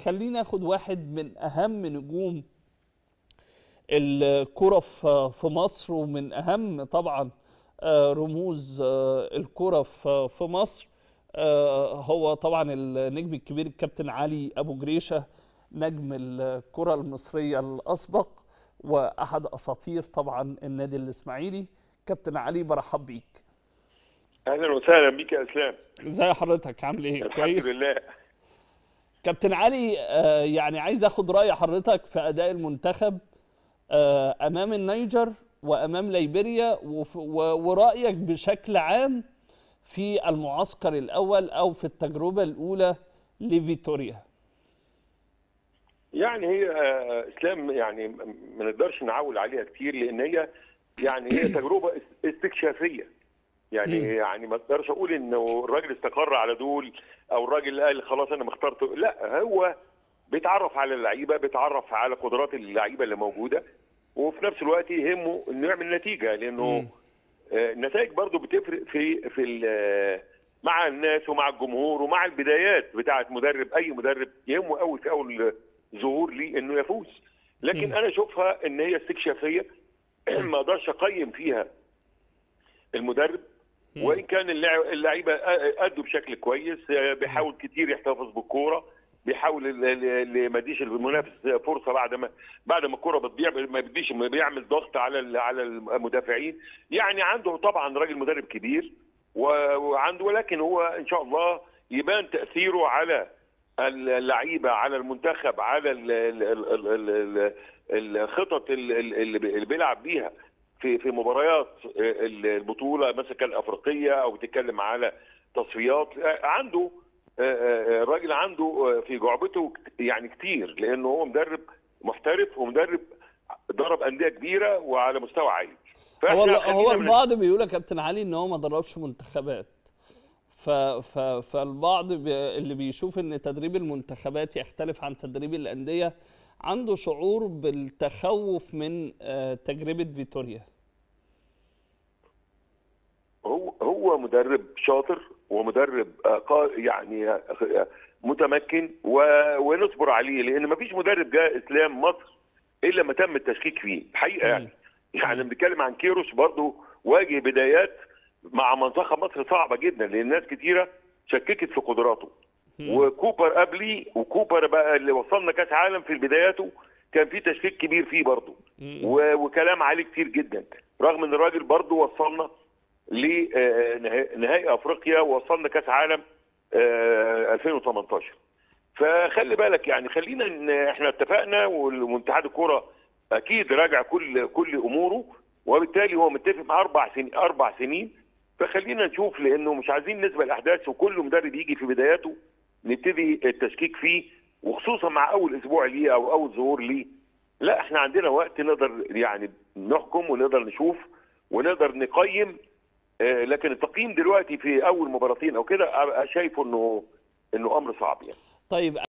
خليني ناخد واحد من اهم نجوم الكرة في في مصر ومن اهم طبعا آه، رموز آه، الكرة في في مصر آه، هو طبعا النجم الكبير الكابتن علي ابو جريشه نجم الكرة المصرية الاسبق واحد اساطير طبعا النادي الاسماعيلي كابتن علي برحب بيك اهلا وسهلا بيك يا اسلام ازي حضرتك عامل ايه الحمد لله كابتن علي آه، يعني عايز اخد راي حضرتك في اداء المنتخب آه، امام النيجر وامام ليبيريا وف- و- ورايك بشكل عام في المعسكر الاول او في التجربه الاولى لفيتوريا يعني هي آه، اسلام يعني م- ما نقدرش نعول عليها كتير لان هي يعني هي تجربه اس- استكشافيه يعني مم. يعني ما اقدرش اقول انه الراجل استقر على دول او الراجل قال خلاص انا مخترت لا هو بيتعرف على اللعيبه بيتعرف على قدرات اللعيبه اللي موجوده وفي نفس الوقت يهمه انه يعمل نتيجه لانه مم. آه، النتائج برضو بتفرق في في ال- مع الناس ومع الجمهور ومع البدايات بتاعه مدرب اي مدرب يهمه قوي في اول ظهور ليه انه يفوز لكن مم. انا اشوفها ان هي استكشافيه ما اقدرش اقيم فيها المدرب مم. وان كان اللع- اللعيبه ادوا بشكل كويس آه، بيحاول كتير يحتفظ بالكوره بيحاول ل- ل- ل- ما يديش المنافس فرصه بعد ما بعد ما الكوره بتضيع ما بيديش ما بيعمل ضغط على ال- على المدافعين يعني عنده طبعا راجل مدرب كبير و- وعنده ولكن هو ان شاء الله يبان تاثيره على اللعيبه على المنتخب على ال- ال- ال- ال- ال- الخطط ال- ال- اللي بي- اللي بيلعب بيها في في مباريات البطوله مثلا كان الافريقيه او بتتكلم على تصفيات عنده الراجل عنده في جعبته يعني كتير لانه هو مدرب محترف ومدرب درب انديه كبيره وعلى مستوى عالي هو فإحنا هو خلينا من- البعض بيقول يا كابتن علي ان هو ما دربش منتخبات ف ف فالبعض بي اللي بيشوف ان تدريب المنتخبات يختلف عن تدريب الانديه عنده شعور بالتخوف من آه، تجربه فيتوريا هو هو مدرب شاطر ومدرب آه، قا- يعني آه، متمكن و- ونصبر عليه لان ما فيش مدرب جاء اسلام مصر الا ما تم التشكيك فيه الحقيقه يعني يعني بنتكلم عن كيروش برضه واجه بدايات مع منتخب مصر صعبه جدا لان ناس كتيره شككت في قدراته وكوبر قبلي وكوبر بقى اللي وصلنا كاس عالم في بداياته كان في تشكيك كبير فيه برضه و- وكلام عليه كتير جدا رغم ان الراجل برضه وصلنا لنهائي افريقيا ووصلنا كاس عالم آه، 2018 فخلي بالك يعني خلينا ان احنا اتفقنا واتحاد الكوره اكيد راجع كل كل اموره وبالتالي هو متفق مع اربع سنين اربع سنين فخلينا نشوف لانه مش عايزين نسبه الاحداث وكل مدرب يجي في بداياته نبتدي التشكيك فيه وخصوصا مع اول اسبوع ليه او اول ظهور ليه لا احنا عندنا وقت نقدر يعني نحكم ونقدر نشوف ونقدر نقيم آه، لكن التقييم دلوقتي في اول مباراتين او كده أبقى شايفه انه انه امر صعب يعني طيب